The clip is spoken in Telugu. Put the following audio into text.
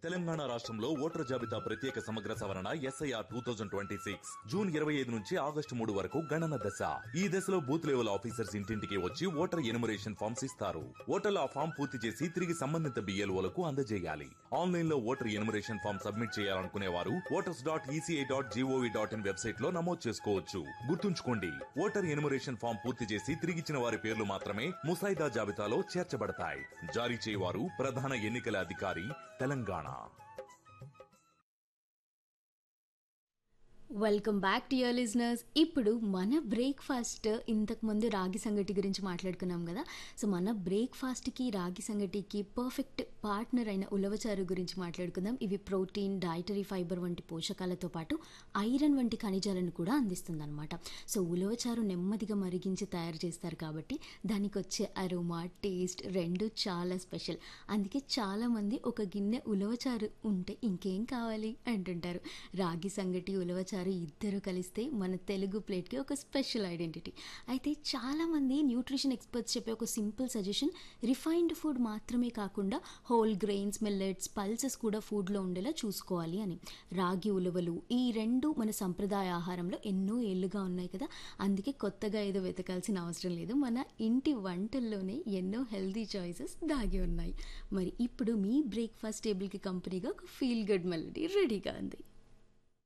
తెలంగాణ రాష్ట్రంలో ఓటర్ జాబితా ప్రత్యేక సమగ్ర సవరణ SIR two thousand twenty six June ఇరవై ఐదు నుంచి ఆగస్టు మూడు వరకు గణన దశ ఈ దశలో బూత్ లెవెల్ ఆఫీసర్స్ ఇంటింటికి వచ్చి ఓటర్ ఎనుమరేషన్ ఫామ్స్ ఇస్తారు ఓటర్లు ఆ ఫామ్ పూర్తి చేసి తిరిగి సంబంధిత బిఎల్ఓలకు అందజేయాలి ఆన్లైన్ లో ఓటర్ ఎనుమరేషన్ ఫామ్ సబ్మిట్ చేయాలనుకునే వారు voters dot ECI dot GOV dot in website లో నమోదు చేసుకోవచ్చు గుర్తుంచుకోండి ఓటర్ ఎనుమరేషన్ ఫామ్ పూర్తి చేసి తిరిగిచ్చిన వారి పేర్లు మాత్రమే ముసాయిదా జాబితాలో చేర్చబడతాయి జారీ చేయవారు ప్రధాన ఎన్నికల అధికారి Telangana welcome back to your listeners ఇప్పుడు మన బ్రేక్ఫాస్ట్ ఇంతకుముందు రాగి సంగటి గురించి మాట్లాడుకున్నాం కదా సో మన బ్రేక్ఫాస్ట్కి రాగి సంగటికి పర్ఫెక్ట్ పార్ట్నర్ అయిన ఉలవచారు గురించి మాట్లాడుకుందాం ఇవి ప్రోటీన్ డైటరీ ఫైబర్ వంటి పోషకాలతో పాటు ఐరన్ వంటి ఖనిజాలను కూడా అందిస్తుందన్నమాట సో ఉలవచారు నెమ్మదిగా మరిగించి తయారు చేస్తారు కాబట్టి దానికి వచ్చే అరోమా టేస్ట్ రెండు చాలా స్పెషల్ అందుకే చాలామంది ఒక గిన్నె ఉలవచారు ఉంటే ఇంకేం కావాలి అంటుంటారు రాగి సంగటి ఉలవచారు ఇద్దరు కలిస్తే మన తెలుగు ప్లేట్కి ఒక స్పెషల్ ఐడెంటిటీ అయితే చాలామంది న్యూట్రిషన్ ఎక్స్పర్ట్స్ చెప్పే ఒక సింపుల్ సజెషన్ రిఫైన్డ్ ఫుడ్ మాత్రమే కాకుండా హోల్ గ్రెయిన్స్ మిల్లెట్స్ పల్సెస్ కూడా ఫుడ్లో ఉండేలా చూసుకోవాలి అని రాగి ఉలవలు ఈ రెండు మన సంప్రదాయ ఆహారంలో ఎన్నో ఏళ్ళుగా ఉన్నాయి కదా అందుకే కొత్తగా ఏదో వెతకాల్సిన అవసరం లేదు మన ఇంటి వంటల్లోనే ఎన్నో హెల్తీ చాయిసెస్ దాగి ఉన్నాయి మరి ఇప్పుడు మీ బ్రేక్ఫాస్ట్ టేబుల్కి కంపెనీగా ఒక ఫీల్ గుడ్ మెలడీ రెడీగా ఉంది